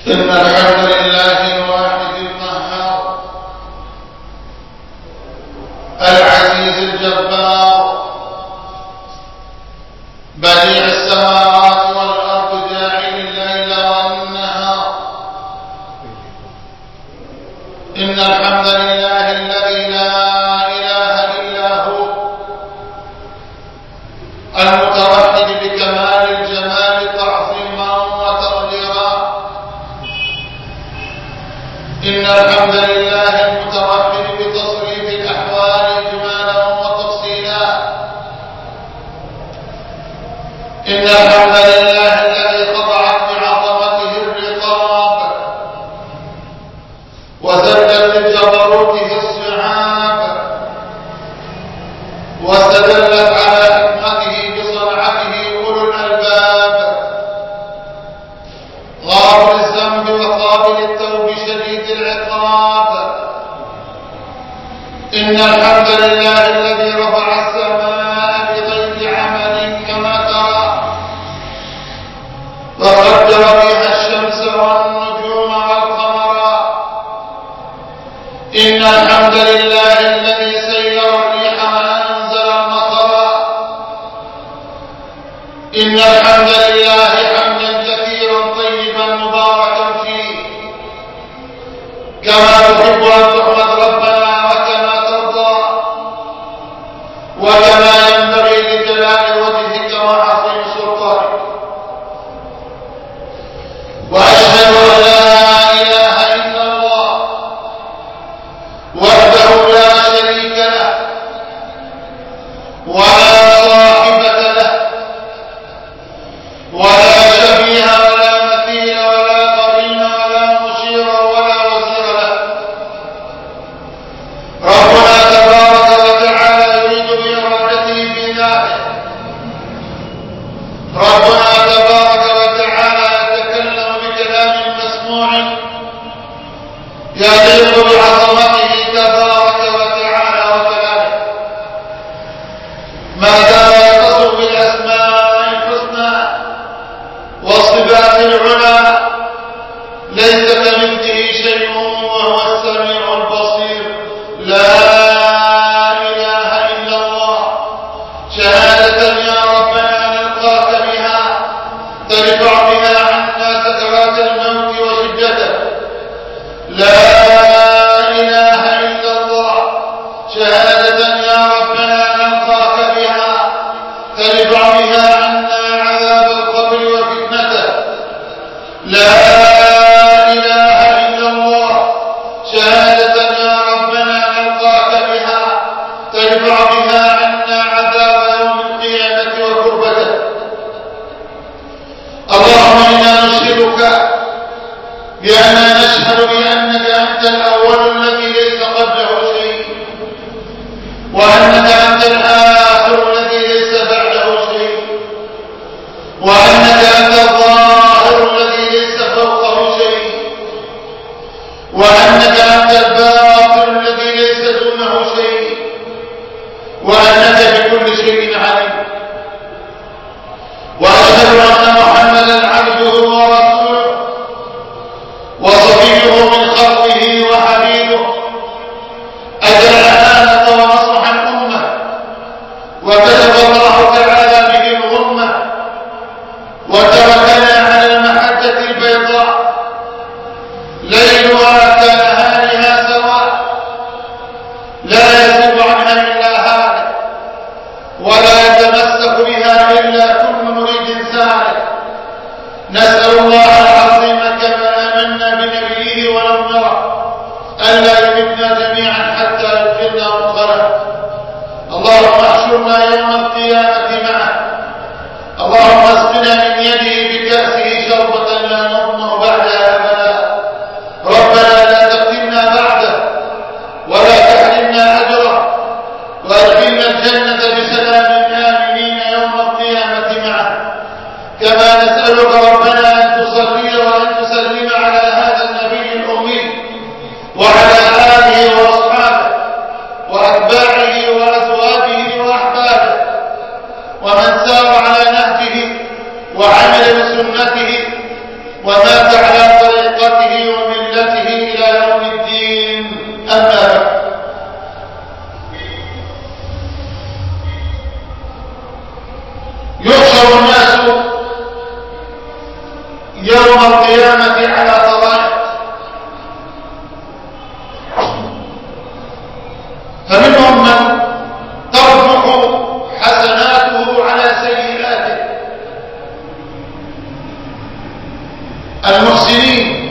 إن الحمد لله الواحد القهار العزيز الجبار بديع السماوات والأرض جاعل الليل والنهار إن الحمد لله الذي لا إله إلا هو المتوحد بكمال الجمال تعظيما وتقديرا إن الحمد لله المتوحد بتصريف الأحوال إجمالا وتفصيلا إن الحمد لله الذي خضعت بعظمته الرقاب وذلت لجبروته الصعاب واستدلت على حكمته بصنعته أولو الألباب غافر الذنب وقابل التوب شديد العقاب إن الحمد لله الذي رفع السماء بغير عمل كما ترى وقدر بها الشمس والنجوم والقمر إن الحمد لله الذي سير الريح وأنزل المطر إن الحمد لله حمدا كثيرا طيبا مباركا فيه كما تحب أن تحمد ربنا وكما ترضى وكما ينبغي لجلال وجهك وعظيم سلطانك وأشهد أن لا إله إلا الله وحده لا شريك له ولا صاحبة له ولا شبيه ولا مثيل ولا قرين ولا مشير ولا وزير له ربنا تبارك وتعالى يريد بإرادته في ذاته ربنا تبارك وتعالى يتكلم بكلام مسموع يليق بعظمته تبارك وتعالى وكلامه ما دام يتصف بالاسماء الحسنى والصفات العلى ليس كمثله شيء وهو السميع البصير لا اله الا الله شهاده يا ربنا نلقاك بها ترفع بها عنا سكرات الموت وشدته لا إله إلا الله شهادة يا ربنا نلقاك بها ترفع بها عنا عذاب القبر وفتنته لا إله إلا الله شهادة يا ربنا نلقاك بها ترفع بها عنا عذاب يوم القيامة وكربته اللهم إنا نشهدك بأننا نشهد بأنك أنت الأول الذي ليس قبله شيء وأنك أنت الآخر الذي ليس بعده شيء وأنك أنت الظاهر الذي ليس فوقه شيء وأنك أنت الباطن الذي ليس دونه شيء وأنك بكل شيء عليم وأشهد أن محمدا عبده ورسوله وصفيه من خلقه وحبيبه أدى الأمانة ونصح الأمة وكتب الله تعالى به الغمة وتركنا على المحجة البيضاء ليلها كنهارها سواء لا يزيغ عنها إلا هالك ولا يتمسك بها إلا كل مريد سالك نسأل الله العظيم كما آمنا بنبيه ولم نره ألا يمتنا جميعا حتى يدخلنا مدخله اللهم احشرنا يوم القيامة معه اللهم اسقنا من يده بكأسه شربة لا نظمأ بعدها أبدا ربنا لا تفتنا بعده ولا تحرمنا أجره وأدخلنا الجنة بسلام آمنين يوم القيامة معه كما نسألك ربنا أن تصلي وأن تسلم على هذا النبي الأمي وعلى آله وأصحابه وأتباعه وأزواجه وأحبابه ومن سار على نهجه وعمل بسنته ومات على طريقته يوم القيامة على طرائق فمنهم من ترجح حسناته على سيئاته المحسنين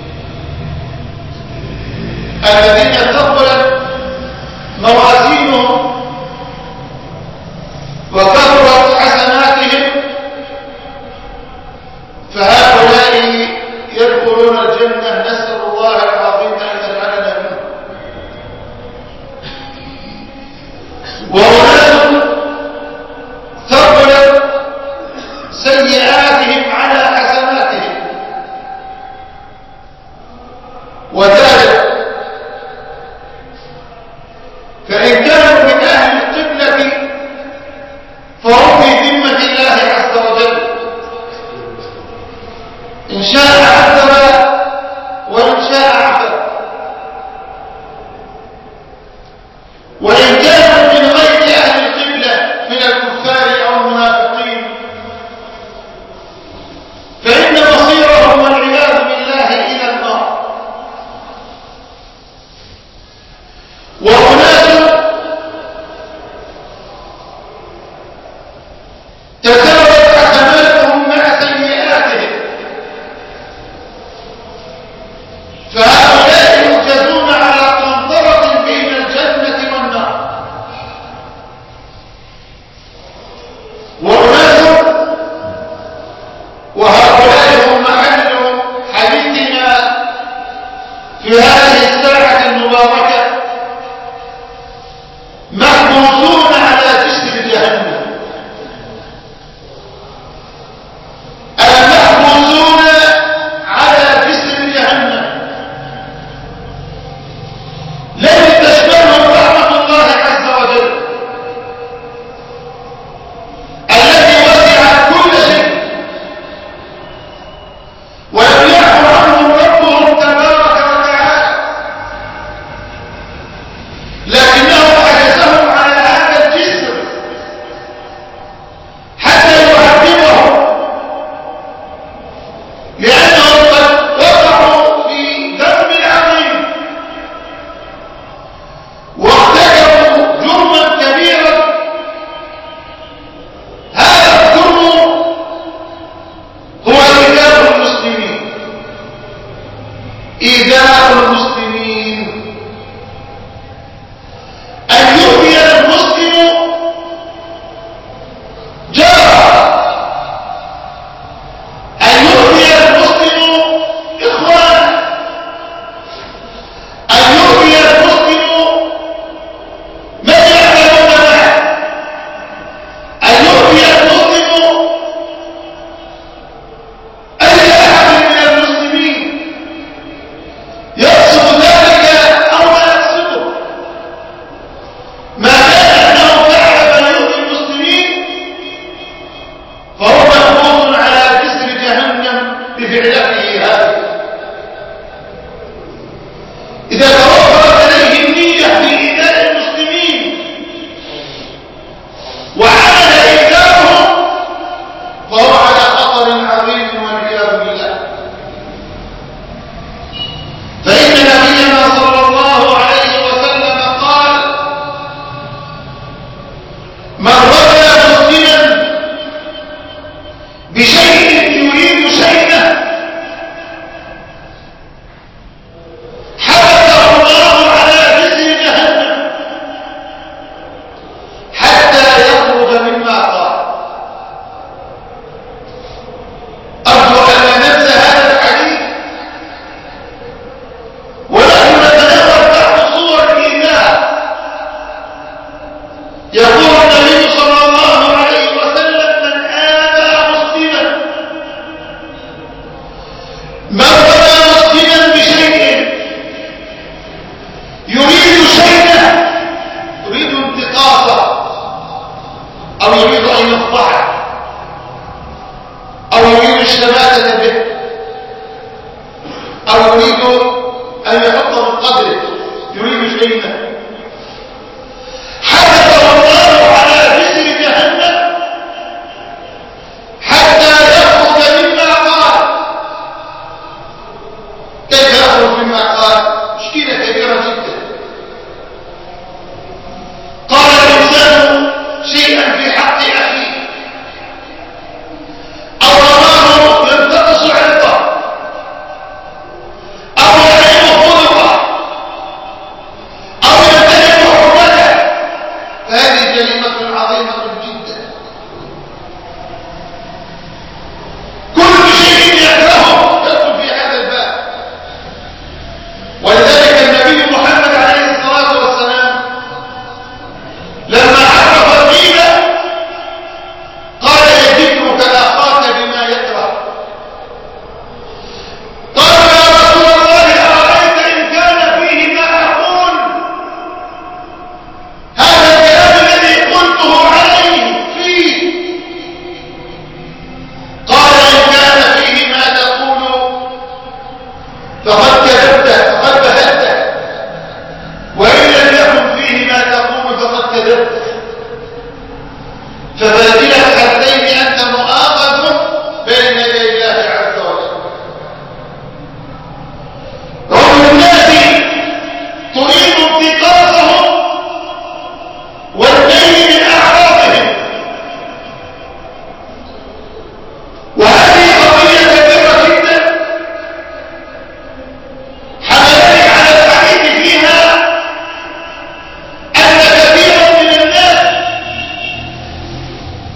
الذين ثقلت موازينهم وكثرت حسناتهم فهؤلاء يدخلون الجنة نسأل الله العظيم أن يجعلنا منهم وأناس ثقلت سيئاتهم على حسناتهم وذلك فإن كانوا من أهل القبلة فهم في ذمة الله عز وجل إن شاء عذب وإن شاء عفا وإن كانوا من غير أهل القبلة من الكفار أو المنافقين ففي الحالتين أنت مؤاخذ بين يدي الله عز وجل رب الناس تريد انتقاصهم والدين من أعراضهم وهذه قضية كبيرة جدا حملني على الحديث فيها أن كثيرا من الناس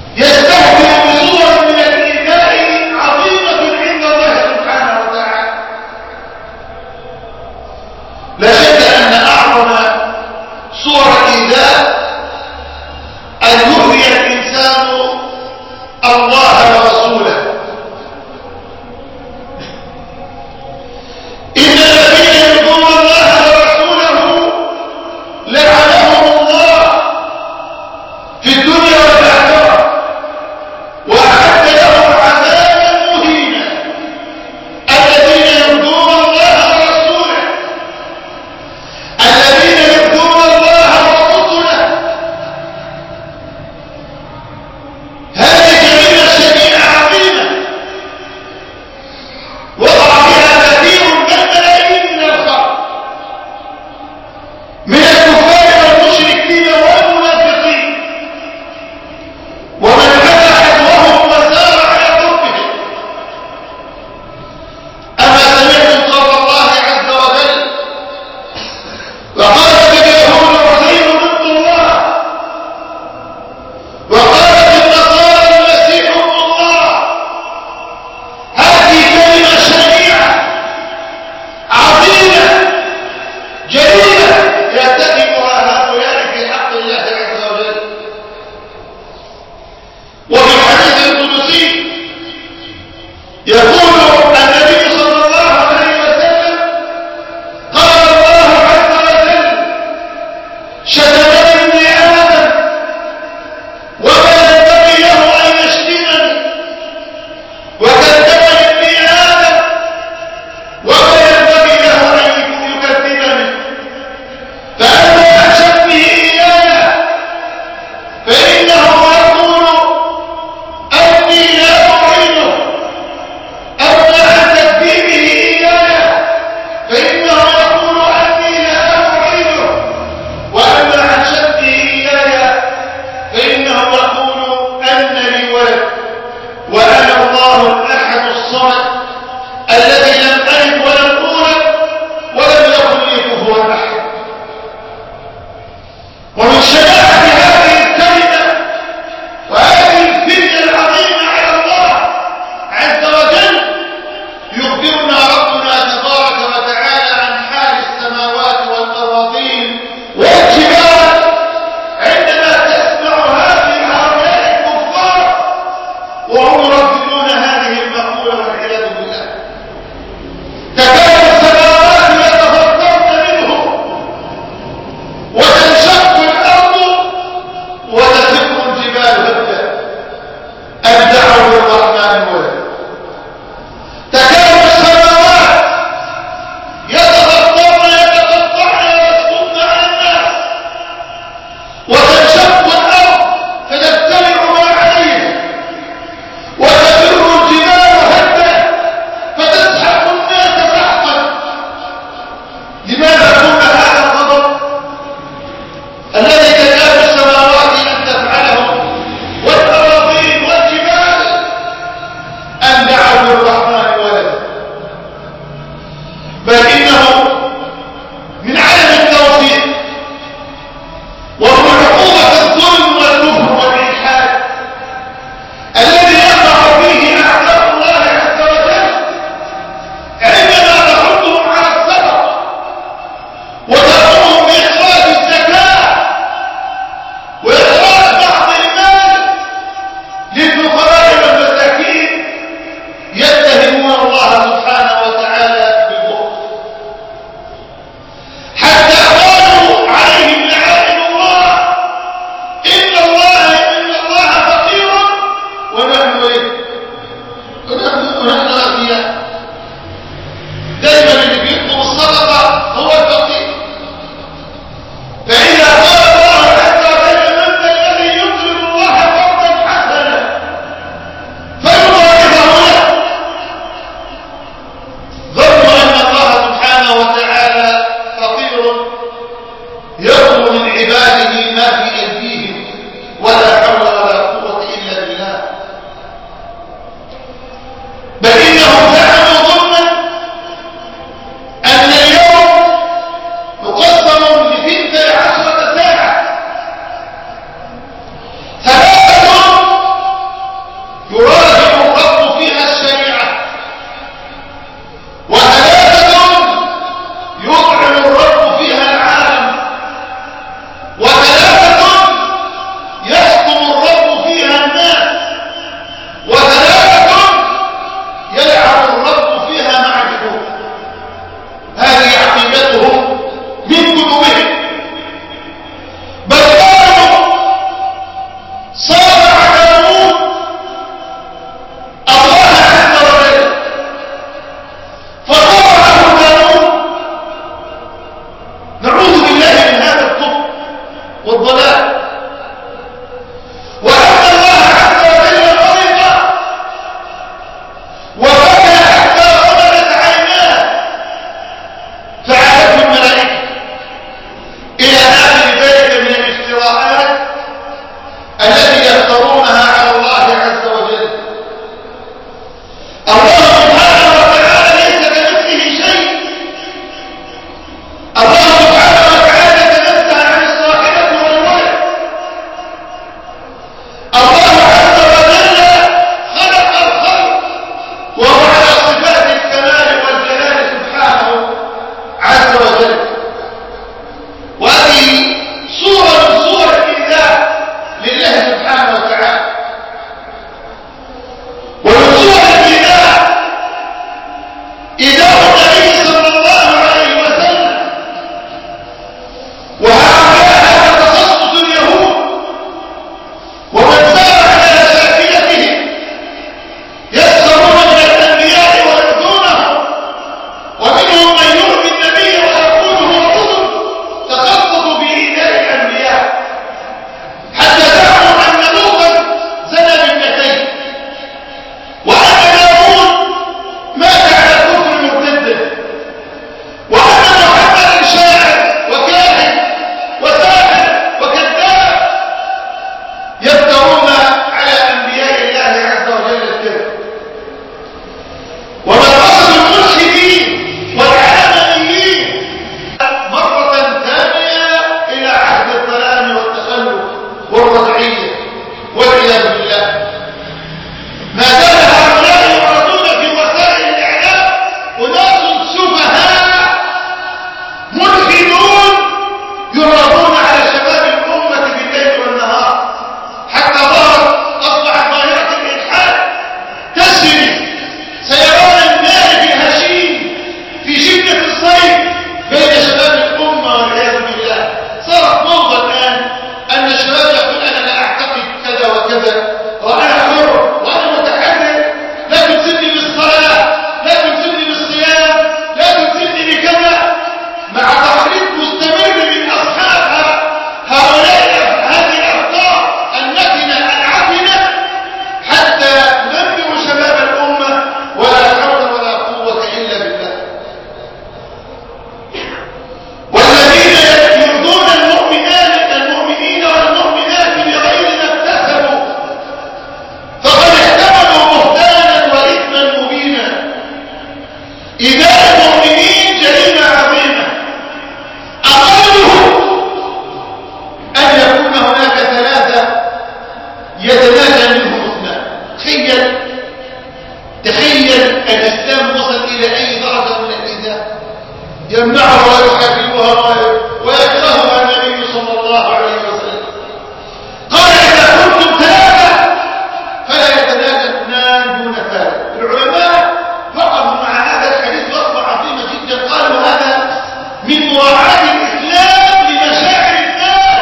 تخيل تخيل الإسلام وصل إلى أي درجة من الإيذاء يمنعها ويحاربها ويكرهها النبي صلى الله عليه وسلم قال إذا كنتم ثلاثة فلا يتنازل اثنان دون ثالث العلماء وقفوا مع هذا الحديث وقفة عظيمة جدا قالوا هذا من مراعاة الإسلام لمشاعر الناس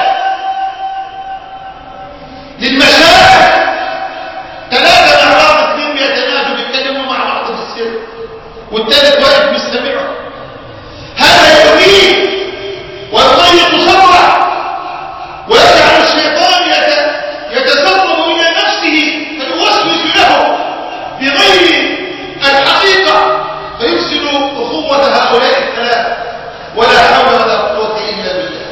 للمشاعر ثلاثة مع بعض اثنين بيتناجوا بيتكلموا مع بعض في السر والثالث واقف مستمعهم هذا يريد ويضيق صدره ويجعل الشيطان يتسرب الى نفسه فيوسوس له بغير الحقيقه فيفسد اخوه هؤلاء الثلاثه ولا حول ولا قوه الا بالله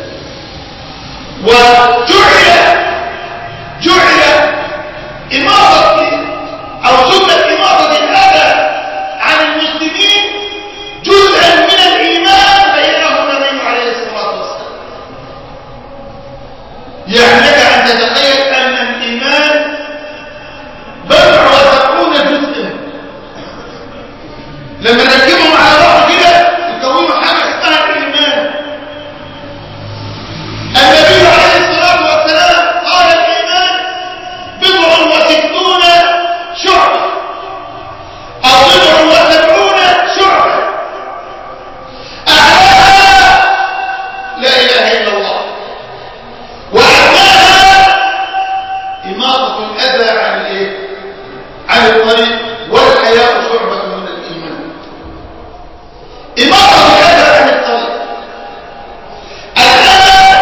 وجعل جعل اماطه او سنه اماطه الاذى عن المسلمين جزءا من الايمان بينه النبي عليه الصلاه والسلام يعني لك ان تتخيل ان الايمان بضع وسبعون جزءا لما نركبهم على بعض كده يكونوا حاجه اسمها الايمان النبي عليه الصلاه والسلام قال الايمان بضع وستون شعبه او بضع وسبعون شعبه أعلاها لا إله إلا الله وأعلاها إماطة الأذى عن الإيه؟ عن الطريق والحياء شعبة من الإيمان إماطة الأذى عن الطريق الأذى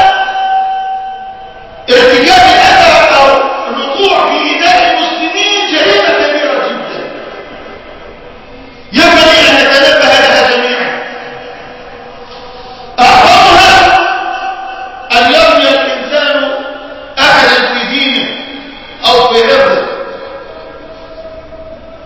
ارتكاب الأذى أو الوقوع في إيذاء المسلمين جريمة كبيرة جدا ينبغي أن نتنبه لها جميعا أعظمها أن يرمي الإنسان أحدا في دينه أو في عرضه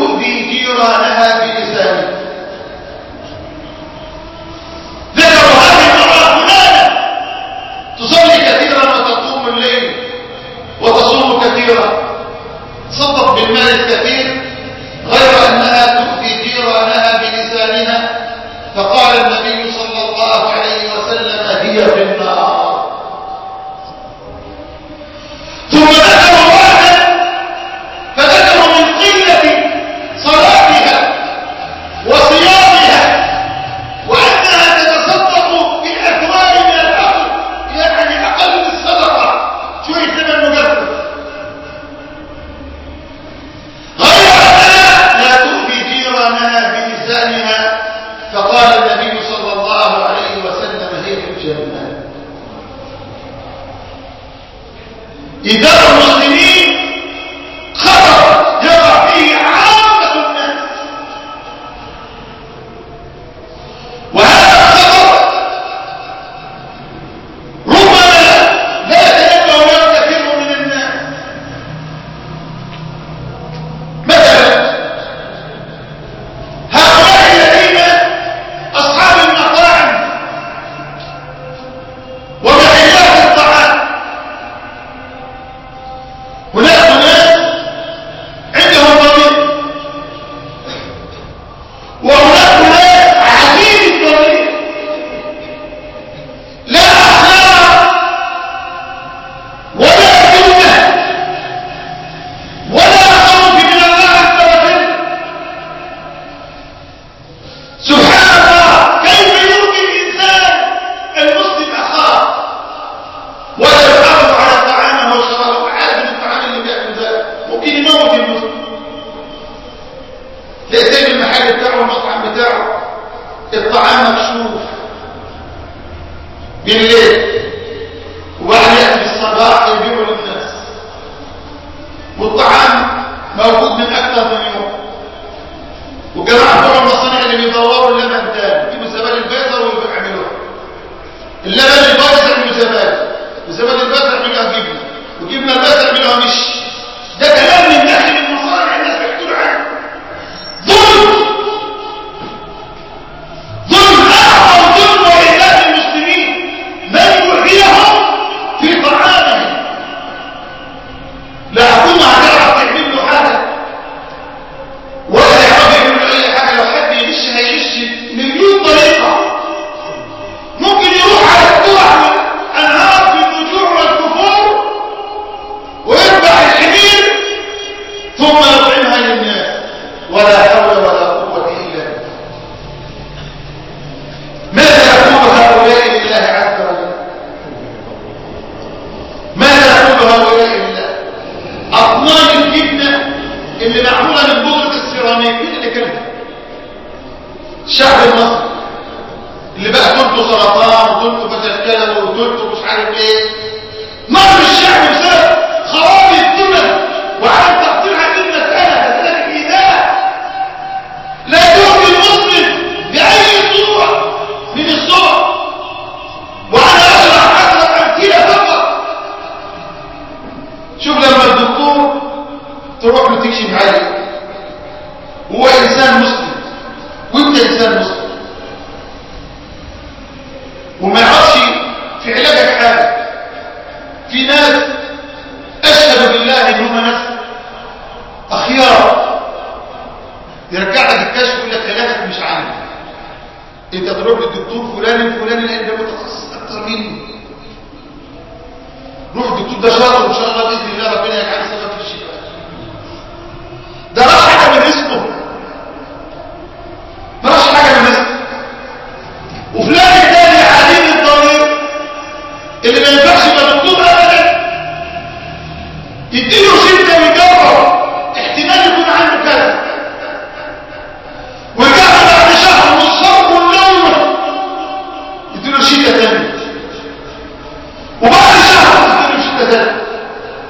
تؤذي جيرانها بلسانها ذكروا هذه المرأة فلانة تصلي كثيرا وتقوم الليل وتصوم كثيرا صدق بالمال الكثير غير أنها تؤذي جيرانها بلسانها فقال النبي صلى الله عليه وسلم هي في النار ثم ذكروا واحدا فذكروا من قلة صلاتها وصيامها وأنها تتصدق بأكوان من الأرض يعني أقل الصدقة شوية ثمن مجرد غير أنها لا تؤذي جيرانها بلسانها فقال النبي صلى الله عليه وسلم هي في الجنة إدارة المسلمين خطر يقع فيه عامة الناس وهذا الخطر ربما لا يتنبه له كثير من الناس مثلا هؤلاء الذين أصحاب المطاعم ومحلات الطعام هناك ناس عندهم ضمير وهناك ناس عديد الضمير لا أخلاق ولا كلمة ولا خوف من الله عز وجل سبحان الله كيف يرضي الإنسان المسلم أخاه ولا يحافظ على طعامه وشرابه عارف ان الطعام اللي بياكل ده ممكن يموت المسلم تلاقي المحل بتاعه والمطعم بتاعه الطعام مكشوف بالليل وبعد ياتي الصباح يبيعه للناس والطعام موجود من اكثر من يوم وجماعه بتوع المصانع اللي بيدوروا اللبن تاني يجيبوا زبادي البيضاء ويعملوها اللبن البايظ يعملوا زبادي وزبادي البيضاء يعملوها جبنه وجبنه البيضاء يعملوها مش ده كلام من داخل المصانع الناس بيحكوا عنه ظلم ظلم اعظم ظلم وإيذاء المسلمين من يعطيهم في طعامهم لا حكومه هتعرف تعمل له حاجه ولا يعرف يعمل له اي حاجه لو حد يغش هيغش مليون طريقه ممكن يروح على الدوع والانهار في الفجور والكفور ويربع الحمير ثم يطعمها للناس ولا حول ولا قوه الا بالله ماذا يقول هؤلاء لله عز وجل ماذا يقول هؤلاء لله اطنان الجبنه اللي معموله من بودره السيراميك مين اللي كلها الشعب المصري اللي بقى تلته سرطان وتلته فتشكله وتلته مش عارف ايه مر الشعب بسبب خراب الدنيا وعدم تقدير هذه المسألة مسألة الإيذاء لا يؤذي المسلم بأي صورة من الصور وأنا أشرح أكثر أمثلة فقط شوف لما الدكتور تروح له تكشف عليه هو إنسان مسلم وأنت إنسان مسلم وما يعرفش في علاجك حاجة في ناس أشهد بالله إن هم ناس أخيار يرجع لك الكشف يقول لك علاجك مش عندي انت تروح للدكتور فلان الفلاني لان ده متخصص اكتر مني روح الدكتور ده شاطر ان شاء الله باذن الله ربنا يجعل سبب في الشفاء ده راح حاجه من اسمه ما راحش حاجه من اسمه وفلان الثاني عديم الضمير اللي ما ينفعش يبقى دكتور ابدا يديله شده ويجرب احتمال يكون عنده كذا ويرجع بعد شهر والصرف والنوم يديله شده ثانيه وبعد شهر يديله شده ثانيه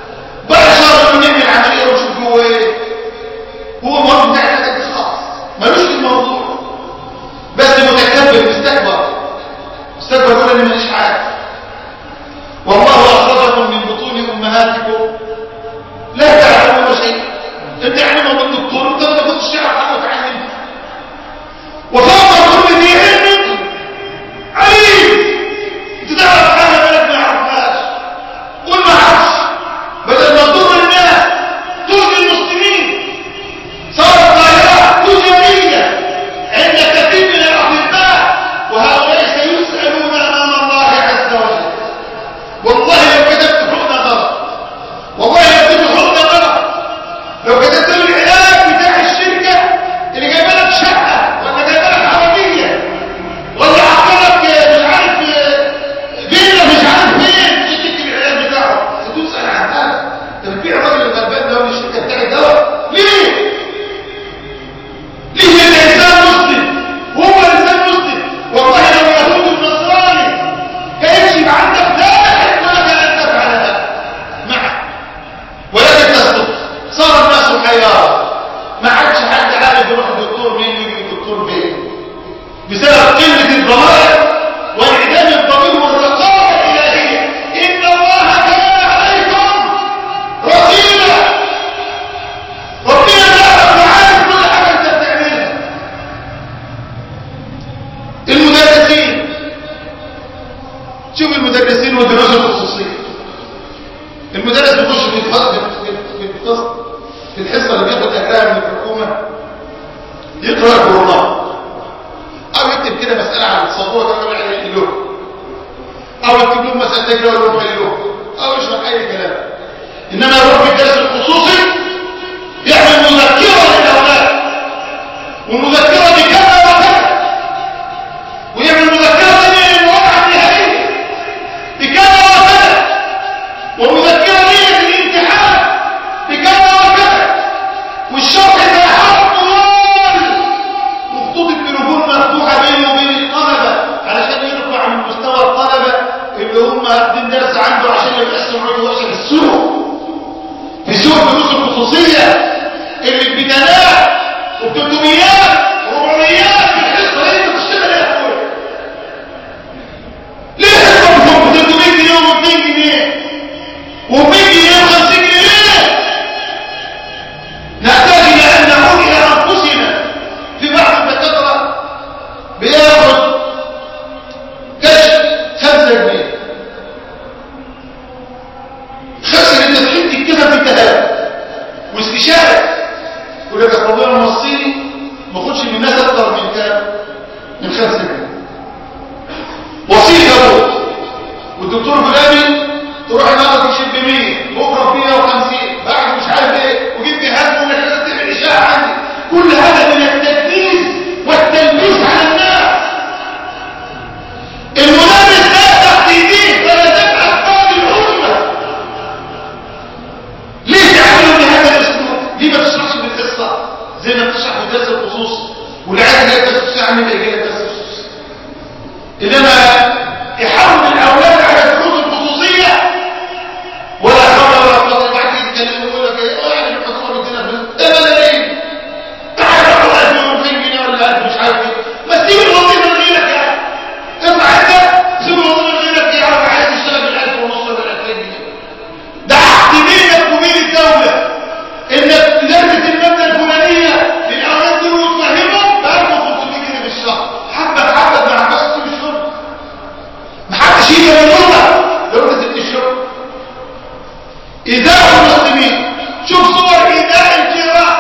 كده ويروح له او يشرح اي كلام انما يروح في الدرس الخصوصي يعمل مذكره للاولاد والمذكره دي كذا وكذا ويعمل مذكره دي للوضع النهائي بكذا وكذا والمذكره دي للامتحان بكذا وكذا والشرح ده حرف طوال وخطوط التليفون مفتوحه بينه وبين الطلبه علشان يرفع من مستوى الطلبه اللي هم واخدين درس عنده عشان يقسموا له وحشه في السوق في سوق الدروس الخصوصيه اللي ببدلاء وبتلتميات وربعميات في الحصه ليه بتشتغل يا اخويا؟ ليه حصه ب 300 جنيه و200 جنيه و100 جنيه و50 جنيه؟ نحتاج الى ان نعود الى انفسنا في بعض الدكاتره بياخد كشف 5 جنيه خسر انت تحب كده في الذهاب واستشاره يقول لك ربنا موصيني ما اخدش من الناس اكتر من كام من 5 جنيه وصيه ابوك والدكتور فلاني تروح النهارده تكشف ب 100 بكره ب 150 بعد مش عارف ايه وجيب جهاز انك لازم تعمل اشاعه عندي كل هذا من التدليس والتلبيس على الناس المدرس لا تحت ايديه ولا تفعل فوق الامه ليه تعملوا بهذا الاسلوب ليه ما تشرحش بالقصه زي ما بتشرح في درس الخصوص والعيال اللي درس الخصوص عامل ايه جاي درس الخصوص انما يحول الاولاد على الدروس الخصوصيه ولا حول ولا قوه بعد يتكلموا يقول لك ايه اه يعني الحكومه بتدينا فلوس ايه ملايين تعالى اقول 1200 جنيه ولا 1000 مش عارف ايه ما سيب الوظيفه اللي لك يعني اطلع انت سيب الوظيفه اللي لك يعرف عايز يشتغل ب 1000 ونص ولا 2000 جنيه ده عهد بينك وبين الدوله انك تدرس الماده الفلانيه للاولاد دول وتفهمهم ب 1500 جنيه في الشهر حبه حبه مع بس تسيب الشغل محدش يجي من والله لو انت سبت الشغل ايذاء المسلمين شوف صور ايذاء الجيران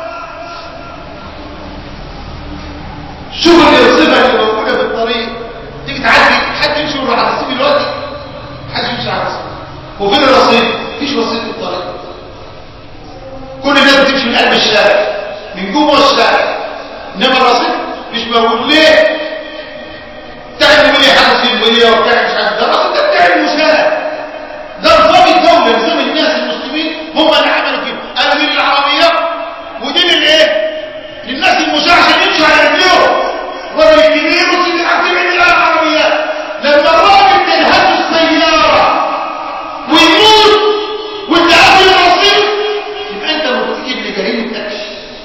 شوف الارصفه اللي موجوده في الطريق تيجي تعدي حد يمشي ورا على الرصيف دلوقتي حد يمشي على الرصيف وفين الرصيف مفيش رصيف في الطريق كل الناس بتمشي من قلب الشارع من جوه الشارع انما الرصيف مش موجود ليه تعمل لي حاجه سلبيه وبتاع مش عارف ده الرصيف ده بتاع المساعد ده نظام الدوله نظام الناس المسلمين هم اللي عملوا كده قالوا دين العربيات ودين الايه للناس المساعد عشان يمشوا على رجليهم الراجل الكبير والسيد العظيم عند العربيات لما الراجل تنهز السياره ويموت وانت قافل الرصيف يبقى انت مرتكب لجريمه قتل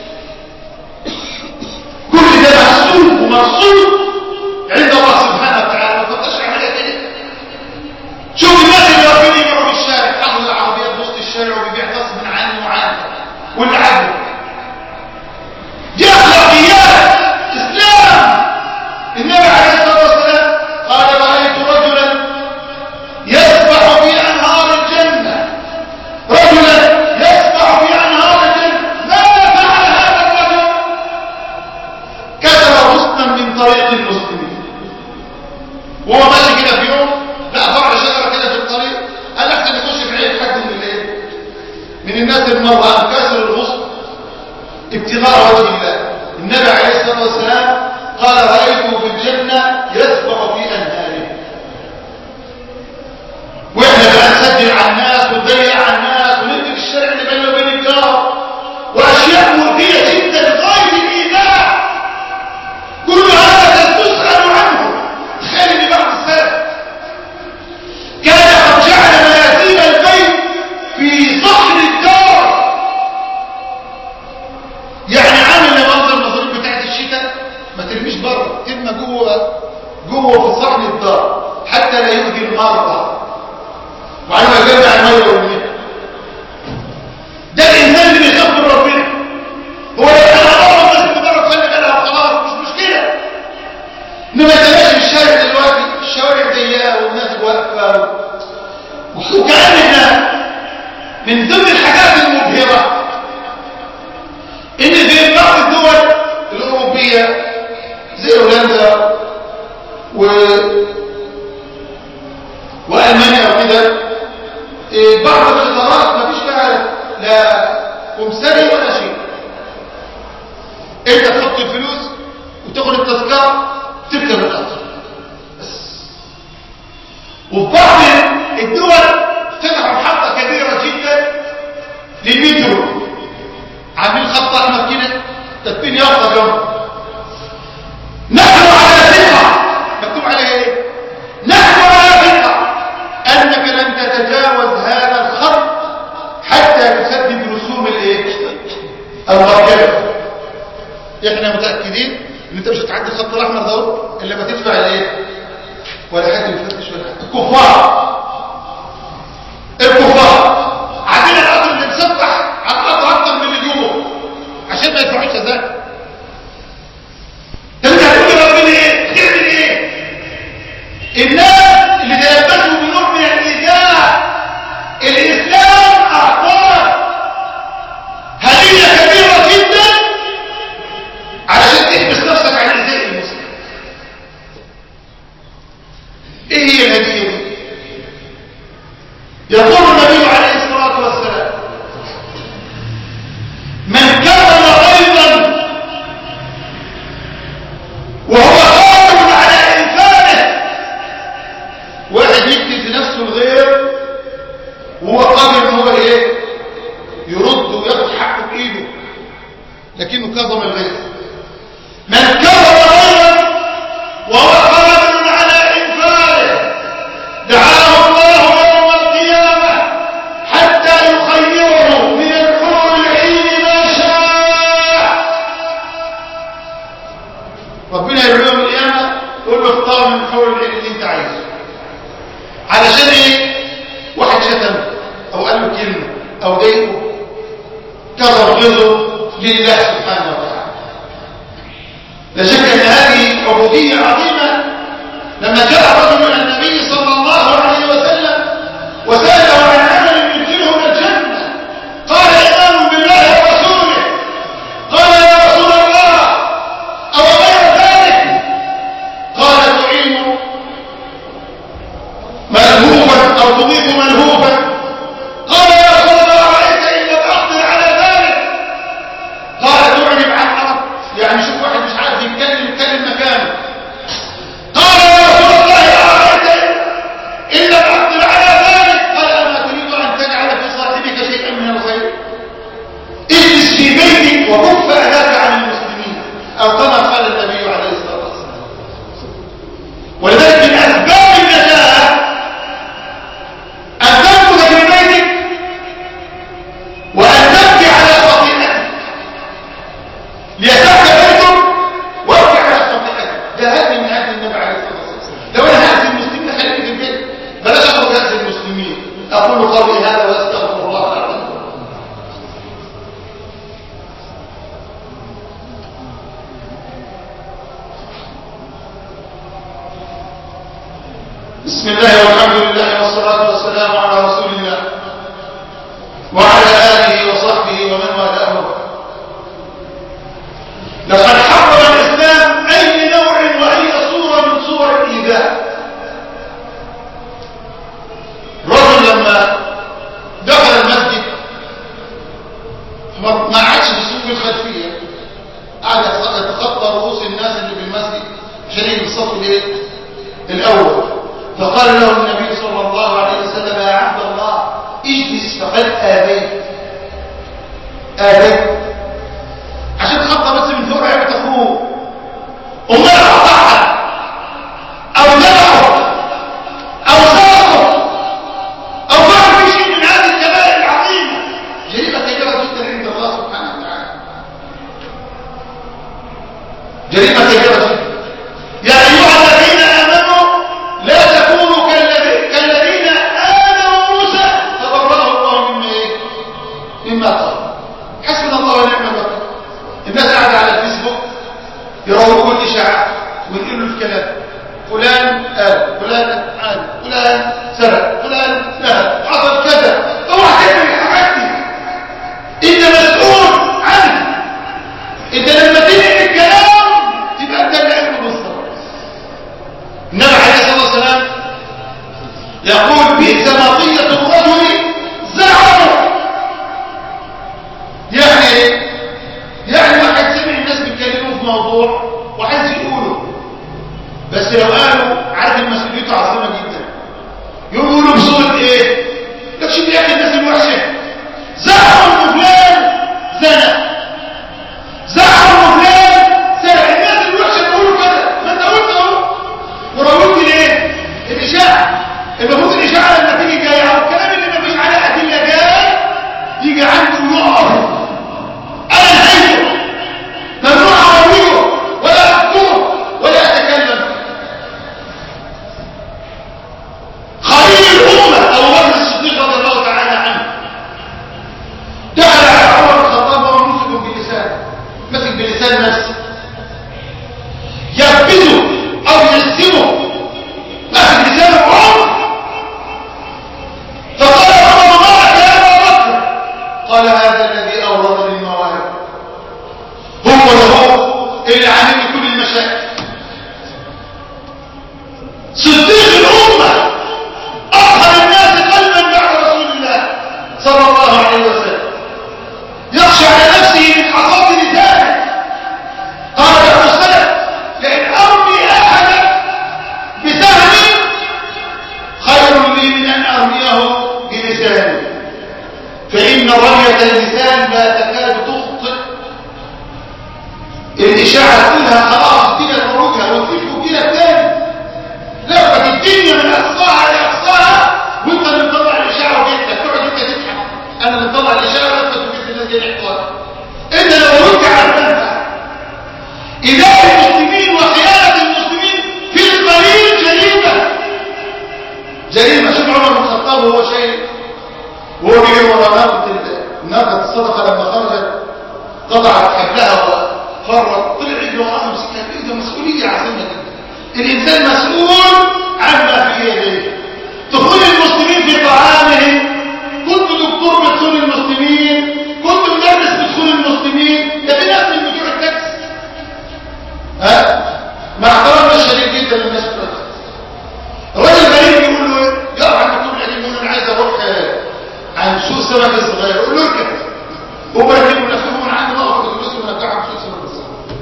كل ده محسوب ومرصود عند الله سبحانه وتعالى ما تقدرش عمليه كده شوف الناس اللي واقفين يمروا في الشارع حاطط العربيات وسط الشارع وبيبيع غصب عنه وعنه واللي عاجبه دي اخلاقيات اسلام النبي عليه الصلاه والسلام قال رايت رجلا يسبح في انهار الجنه رجلا يسبح في انهار الجنه ماذا فعل هذا الرجل كسر غصنا من طريق المسلمين وهو ماشي كده في يوم لقى فرع شجره كده في الطريق قال احسن يخش في عين حد من الايه من الناس المرأة كسر الغصن ابتغاء وجه الله النبي عليه الصلاه والسلام قال رايته في الجنه يسبح في انهاره واحنا بقى نسجل على الناس ونضيق على الناس وندي الشارع اللي بيننا وبين الجار واشياء مؤذيه جدا غايه الايذاء كل هذا تسال عنه تخيل ان بعض السلف كان قد جعل مياسير البيت في صحن الدار يعني عامل منظر المصاريف بتاعت الشتاء ما ترميش بره ترمى جوه جوه في صحن الدار حتى لا يؤذي المرضى وعلى ما يجمع الميه والماء ده الانسان اللي بيخاف من ربنا هو لو كان الله بس مجرد خلي بالها وخلاص مش مشكله انما تماشي في الشارع دلوقتي الشوارع ضيقه والناس واقفه و... وكاننا من ضمن الحاجات المبهره ان في بعض الدول الاوروبيه زي هولندا و المانيا وكده إيه بعض القطارات ما فيش فيها لا كمساري ولا شيء انت تحط الفلوس وتاخد التذكره تركب القطر بس وفي بعض الدول فتحوا محطه كبيره جدا للمترو عاملين خط احمر كده تكفين يافطه جنبه نحن على ثقه مكتوب عليها ايه نحن على ثقه انك لن تتجاوز هذا الخط حتى تسدد رسوم الايه المركبه احنا متاكدين ان انت مش هتعدي الخط الاحمر ده الا ما تدفع الايه ولا حد يفتش ولا حد الكفار الكفار عندنا القطر اللي مسطح على القطر اكتر من اللي جوه عشان ما يدفعوش تذاكر انت هتقول ربنا ايه تعمل ايه الناس اللي تلبسوا بنوع من الايذاء الاسلام اعطاه هديه كبيره جدا علشان تحبس نفسك عن ايذاء المسلم ايه هي الهديه دي يقول النبي عليه الصلاه والسلام من كفر غيظا وهو قادر على انفاذه واحد يكتب في نفسه الغير وهو قادر ان هو ايه يرد وياخد حقه بايده لكنه كظم الغيظ من كفر غيظا وهو قادر على انفاذه دعاه الله يوم القيامه حتى يخيره من الحور العين ما شاء ربنا يقول يوم القيامه يقول له اختار من حور العين اللي انت عايزه علشان ايه واحد شتم او قال له كلمه او ضايقه كظم غيظه لله سبحانه وتعالى لا شك ان هذه عبوديه عظيمه لما جاء رجل الى النبي صلى الله عليه وسلم وساله عن عمل يدخله من الجنه قال ايمان بالله ورسوله قال يا رسول الله او غير ذلك قال تعين ملهوفا او تضيف ملهوفا قال يا رسول الله رايت ان لم اقدر على ذلك قال تعلم عن الارض يعني شوف واحد مش عارف يتكلم يتكلم مكانه قال يا رسول الله ارايت ان لم اقدر على ذلك قال اما تريد ان تجعل في صاحبك شيئا من الخير اجلس في بيتك وكف اذاك عن المسلمين او كما قال النبي عليه الصلاه والسلام ولذلك من اسباب النجاه ان تمكث في بيتك وان تبكي على خطيئتك ليترك بيتك وابكي على خطيئتك ده هدي من هدي النبي عليه الصلاه والسلام لو انا هدي المسلمين خليني في البيت بلاش اخرج هدي المسلمين اقول قولي هذا واستغفر الله العظيم بسم الله والحمد لله والصلاة والسلام على رسول الله وعلى آله وصحبه ومن والاه لقد حرم الإسلام أي نوع وأي صورة من صور الإيذاء رجل لما دخل المسجد ما عادش في الصفوف الخلفية قعد يتخطى رؤوس الناس اللي في المسجد عشان يجي الصف الايه؟ الأول فقال له النبي صلى الله عليه وسلم يا عبد الله اجلس فقد آذيت آذيت عشان تخطى بس من فوق عيبة أخوه أمال قطعها أو نبعه أو سرقه أو فعل في شيء من هذه الكبائر العظيمة جريمة كبيرة جدا عند الله سبحانه وتعالى جريمة كبيرة جدا يا أيها الذين آمنوا لا تكونوا كالذي- كالذين آمنوا موسى فبرأه الله مما إيه؟ مما قال حسبنا الله ونعم الوكيل الناس قاعدة على الفيسبوك يرووا كل إشاعة وينقلوا الكلام فلان قال فلان عاد فلان سرق فلان نهب حصل كذا اوعى تعمل الحاجات دي انت مسؤول عنه انت لما تنقل الكلام تبقى انت اللي علم بالصبر النبي عليه الصلاه والسلام يقول بس لو قالوا عارف مسؤوليته عظيمه جدا يقولوا بصوره ايه لك شوف يا اخي الناس الوحشه زعموا فلان زنى زعموا فلان سرق الناس الوحشه بيقولوا كده ما انت قلت اهو وراودت ليه الاشاعه المفروض الاشاعه لما تيجي جايه او الكلام اللي ما فيش عليه ادله جاي يجي عنده يقف انا نهايته ممنوع اروجه ولا احكمه ولا اتكلم خليل الامه ابو بكر الصديق رضي الله تعالى عنه دخل على عمر بن الخطاب وهو ممسك بلسانه مسك بلسان نفسه يكبسه او يسلمه مسك لسانه عمر فقال عمر ما لك يا ابا بكر قال هذا الذي اورد لي المواهب هو وهو اللي عامل كل المشاكل صديق الامه اطهر الناس قلبا بعد رسول الله صلى الله عليه وسلم يخشى على نفسه من حصاد لسانه قال ابن السلف لئن ارمي احدا بسهم خير لي من ان ارميه بلساني فان رميه اللسان لا تكاد تخطئ الاشاعه كلها خلاص الدنيا تروجها وتفكوا كده تاني لفت الدنيا من اقصاها لاقصاها وانت اللي مطلع الاشاعه وجدتك تقعد انت تضحك انا اللي مطلع الاشاعه لفت وجدت الناس دي احتوار انت لو رجع على المنفع إدارة المسلمين وخيانة المسلمين في القليل جريمة جريمة شوف عمر بن الخطاب وهو شيء وهو بيجي ورا ناقة ناقة الصدقة لما خرجت قطعت حبلها وفرت طلع عنده وراها مسكها بإيده مسؤولية عظيمة جدا الإنسان مسؤول عما في يديه دخول المسلمين في طعامهم كنت دكتور بدخول المسلمين كنت مدرس بدخول المسلمين ده في ناس من بتوع التاكسي ها مع احترامنا الشديد جدا للناس بتوع الراجل غريب يقول له يا عم دكتور القديم يقول له انا عايز اروح آه، عند سوق سمك الصغير يقول له اركب هو يجيب نفسه من عنده بقى وياخد فلوسه ويرجعها في سوق سمك الصغير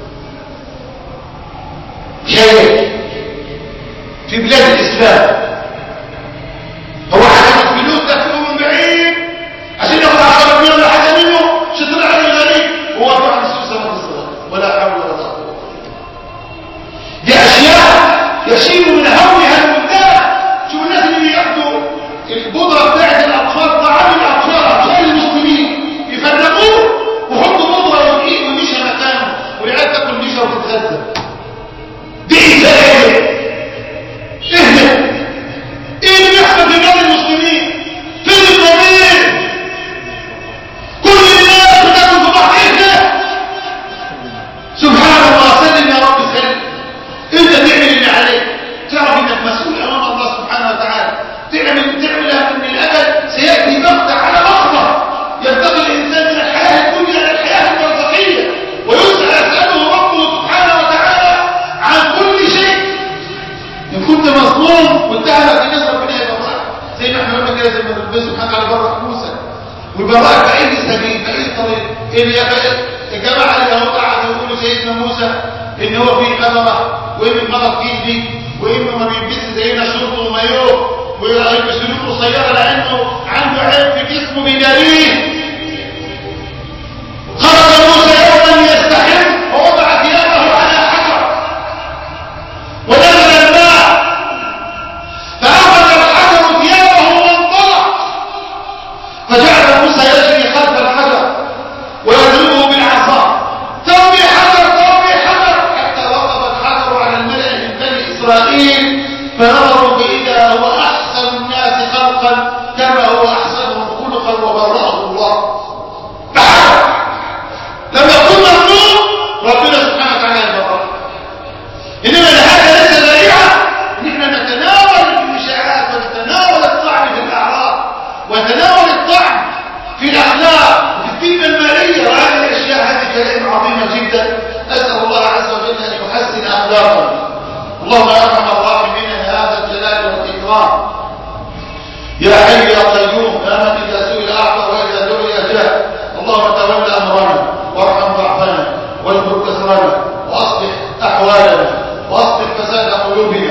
خير في بلاد الاسلام هو حاجه فلوس تكتبه من بعيد عشان ياخد 10 مليون ولا حاجه منه شطر على الغريب هو راح عند سوق سمك الصغير ولا حول ولا قوه دي اشياء يشيل من هولها البلدان شوف الناس اللي بياخدوا البودره بتاعت الاطفال طعام الاطفال اطفال المسلمين يفرقوه ويحطوا بودره ويقيم ومشى مكانه والعيال تاكل مشى وتتغذى دي ازاي ايه ده ايه اللي بيحصل في بلاد المسلمين فين الضمير كل الناس بتاكل في بعض ايه ده سبحان الله سلم يا رب سلم انت تعمل اللي عليك تعرف انك مسؤول امام الله سبحانه وتعالى تعمل تعمل ان الاجل سياتي بغته على لحظه ينتقل الانسان من الحياه الدنيا الى الحياه البرزخيه ويسال يساله ربه سبحانه وتعالى عن كل شيء ان كنت مظلوم واتهمك الناس ربنا يبرأك زي ما احنا قلنا كده زي ما ربنا سبحانه وتعالى برأ موسى ويبرأك بأي سبيل بأي طريق اللي يبقى الجماعة اللي هو قاعد يقولوا سيدنا موسى ان هو في قدرة وان المرض جدي وانه ما بيلبسش زينا شرط ومايوه ويلبس له قصيرة لانه عنده عيب في جسمه بيداريه خرج موسى يوما يستحم ووضع ثيابه على حجر ونزل الماء فأخذ الحجر ثيابه وانطلق فجعل موسى يجري خلف الحجر ويضربه بالعصا ثوبي حجر ثوبي حجر حتى وقف الحجر على الملأ من بني إسرائيل فنظروا فإذا هو أحسن الناس خلقا كما هو أحسنهم خلقا وبرأه الله بحجر لما يكون ممنوع ربنا سبحانه وتعالى يبرأه إنما لهذا ليس ذريعة نحن نتناول الإشاعات ونتناول الطعن في الأعراض ونتناول الطعن في الأخلاق وفي الدين المالية وهذه الأشياء هذه كلام عظيمة جدا أسأل الله عز وجل أن يحسن أخلاقنا اللهم يا أرحم الراحمين يا هذا الجلال والإكرام يا حي يا قيوم يا من إذا سئل أعطى وإذا دعي أجاب اللهم تولى أمرنا وارحم ضعفنا واجبر كسرنا وأصلح أحوالنا وأصلح فساد قلوبنا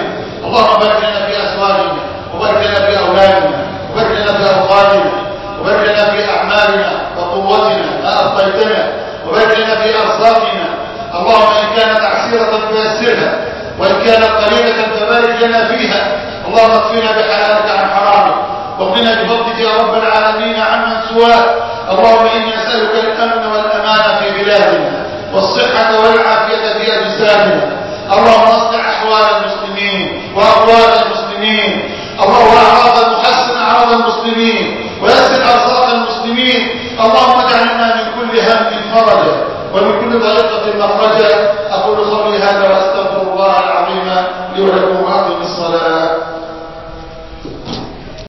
كانت عسيرة فيسرها وإن كانت قليلة فبارك لنا فيها اللهم اكفنا بحلالك عن حرامك واغننا بفضلك يا رب العالمين عمن سواك اللهم إني أسألك الأمن والأمان في بلادنا والصحة والعافية في أجسادنا اللهم اصلح أحوال المسلمين وأقوال المسلمين اللهم أعراض المحسن أعراض المسلمين ويسر أرزاق المسلمين اللهم اجعلنا من كل هم فرجا ومن كل ضريقة مخرجا